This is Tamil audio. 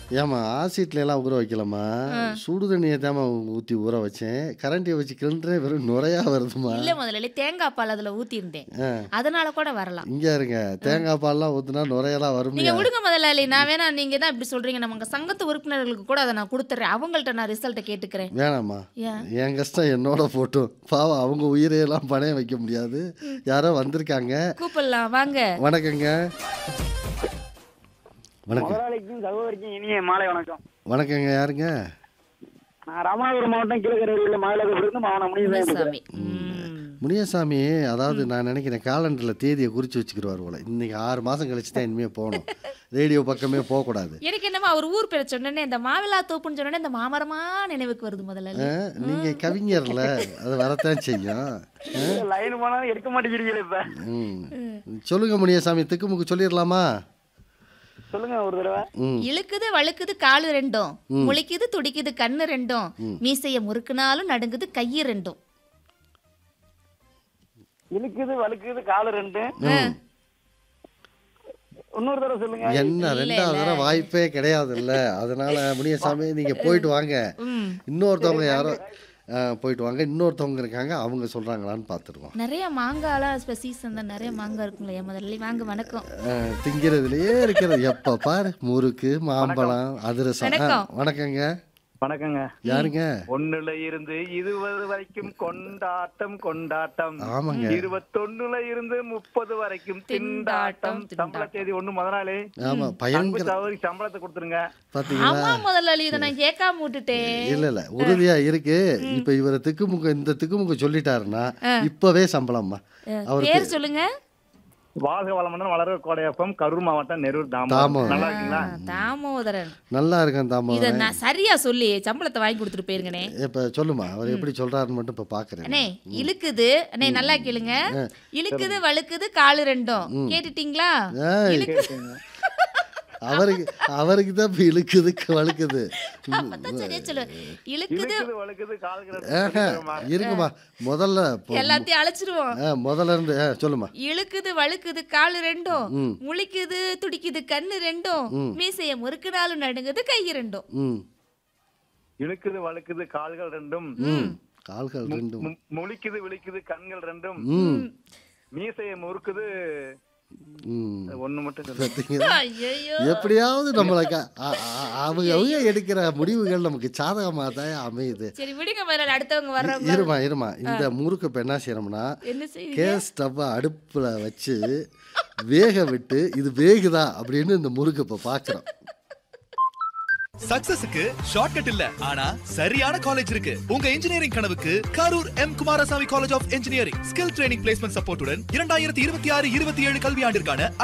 ஏம்மா ஆசிட்ல எல்லாம் ஊற வைக்கலாமா சுடு தண்ணியை தாம்மா ஊற்றி ஊற வச்சேன் கரண்டியை வச்சு கிண்டுறேன் வெறும் நுரையா வருதுமா இல்ல முதல்ல தேங்காய் பால் அதுல ஊத்தி இருந்தேன் ஆ. அதனால கூட வரலாம் இங்க இருங்க தேங்காய் பால்லாம் ஊத்துனா நுரையெல்லாம் வரும் நீங்க விடுங்க முதலாளி நான் வேணா நீங்க தான் இப்படி சொல்றீங்க நம்ம சங்கத்து உறுப்பினர்களுக்கு கூட அதை நான் கொடுத்துறேன் அவங்கள்ட்ட நான் ரிசல்ட்டை கேட்டுக்கிறேன் வேணாம்மா ஏன் என் கஷ்டம் என்னோட போட்டும் பாவம் அவங்க உயிரையெல்லாம் பணையம் வைக்க முடியாது யாரோ வந்திருக்காங்க கூப்பிடலாம் வாங்க வணக்கங்க வணக்கம் முதலாளிக்கும் சகோதரிக்கும் இனிய மாலை வணக்கம் வணக்கங்க யாருங்க நான் ராமநாதபுரம் மாவட்டம் கீழக்கரையில் மயிலாடுதுறையிலிருந்து மாவன முனிசாமி சாமி ம். முனியசாமி அதாவது நான் நினைக்கிறேன் காலண்டரில் தேதியை குறித்து வச்சுக்கிடுவார் போல இன்னைக்கு ஆறு மாதம் கழிச்சு தான் இனிமேல் போகணும் ரேடியோ பக்கமே போகக்கூடாது எனக்கு என்னமோ அவர் ஊர் பேரை சொன்னோடனே இந்த மாவிலா தோப்புன்னு சொன்னோடனே இந்த மாமரமா நினைவுக்கு வருது முதலாளி நீங்கள் கவிஞர்ல அது வரத்தான் செய்யும் லைன் போனாலும் எடுக்க மாட்டேங்கிறீங்களே இப்ப ம் சொல்லுங்க முனியசாமி திக்குமுக்கு சொல்லிடலாமா சொல்லுங்க ஒரு தடவை ம் இழுக்குது வழுக்குது காலு ரெண்டும் முழிக்குது துடிக்குது கண்ணு ரெண்டும் மீசைய முறுக்குனாலும் நடுங்குது கையு ரெண்டும் இழுக்குது வழுக்குது காலு ரெண்டு இன்னொரு தடவை சொல்லுங்க என்ன ரெண்டாவது தடவை வாய்ப்பே கிடையாதுல்ல அதனால முனியசாமி நீங்கள் போயிட்டு வாங்க ம். இன்னொருத்தவங்க யாரோ ஆ, போயிட்டு வாங்க இன்னொருத்தவங்க இருக்காங்க அவங்க சொல்கிறாங்களான்னு பார்த்துருவோம் நிறைய மாங்காலாம் இப்போ சீசன் தான் நிறைய மாங்காய் இருக்குங்களே முதல்ல வாங்க வணக்கம் திங்கிறதுலயே இருக்கிறது எப்ப பாரு முறுக்கு மாம்பழம் அதிரசம் ஆ, வணக்கம். வணக்கங்க வணக்கங்க யாருங்க ஒண்ணுல இருந்து இருபது வரைக்கும் கொண்டாட்டம் கொண்டாட்டம் ஆமாங்க இருபத்தொன்னுல இருந்து முப்பது வரைக்கும் திண்டாட்டம் திண்டாட்டம், சம்பள தேதி ஒண்ணு முதலாளி ஆமா அன்பு பயங்கர சகோதரி சம்பளத்தை கொடுத்துருங்க பாத்தீங்களா ஆமா முதலாளி இதை நான் கேட்காம விட்டுட்டேன் இல்ல இல்ல உறுதியா இருக்கு இப்ப இவரை திக்குமுக இந்த திக்குமுக சொல்லிட்டாருன்னா இப்பவே சம்பளம்மா அவருக்கு பேர் சொல்லுங்க வாழ்க வளமுடன் வளர கோடையப்பம் கரூர் மாவட்டம் நெரூர் தாமம் தாமம். நல்லா இருக்கீங்களா ஆ, தாமோதரன் நல்லா இருக்கேன் தாமா இத நான் சரியா சொல்லி சம்பளத்தை வாங்கி கொடுத்துட்டு போயிருங்கண்ணே இப்ப சொல்லுமா அவர் எப்படி சொல்றாருன்னு மட்டும் இப்ப பாக்குறேன் அண்ணே இழுக்குது அண்ணே நல்லா கேளுங்க இழுக்குது வழுக்குது காலு ரெண்டும் கேட்டுட்டீங்களா ஏய், இழுக்குது அவருக்கு அவருக்கு தான் இப்ப இழுக்குது வழுக்குது அதான் சரியா சொல்லு இழுக்குது இழுக்குது வழுக்குது கால்கள் ஆஹா, இருக்குமா முதல்ல பொ- எல்லாத்தையும் அழைச்சிருவோம் ஆ, முதல்ல இருந்து ஆ, சொல்லுமா இழுக்குது வழுக்குது காலு ரெண்டும் முழிக்குது துடிக்குது கண்ணு ரெண்டும் மீசைய முறுக்குனாலும் நடுங்குது கை ரெண்டும் ம் இழுக்குது வழுக்குது கால்கள் ரெண்டும் ம் கால்கள் ரெண்டும் மு- முழிக்குது விழிக்குது கண்கள் ரெண்டும் ம் மீசையை முறுக்குது ம் ஒண்ணு மட்டும் சொல்லு. பார்த்தீங்களா ஐயோ எப்படியாவது நம்மளை க- அ- அ- அவங்க அவங்க எடுக்கிற முடிவுகள் நமக்கு சாதகமாக தான் அமையுது சரி விடுங்க முதல்ல அடுத்தவங்க வர்றவங்க இருமா இருமா இந்த முறுக்கு இப்போ என்ன செய்யறோம்னா என்ன செய்யுங்க கேஸ் ஸ்டவ்வை அடுப்பில் வச்சு வேக விட்டு இது வேகுதா அப்படின்னு இந்த முறுக்கு இப்போ பார்க்குறோம் சக்சஸுக்கு ஷார்ட்கட் இல்ல ஆனா சரியான காலேஜ் இருக்கு உங்க இன்ஜினியரிங் கனவுக்கு Karur M Kumarasamy college of engineering skill training placement சப்போர்ட்டுடன் இரண்டாயிரத்தி இருபத்தி ஆறு இருபத்தி ஏழு கல்வியாண்டிற்கான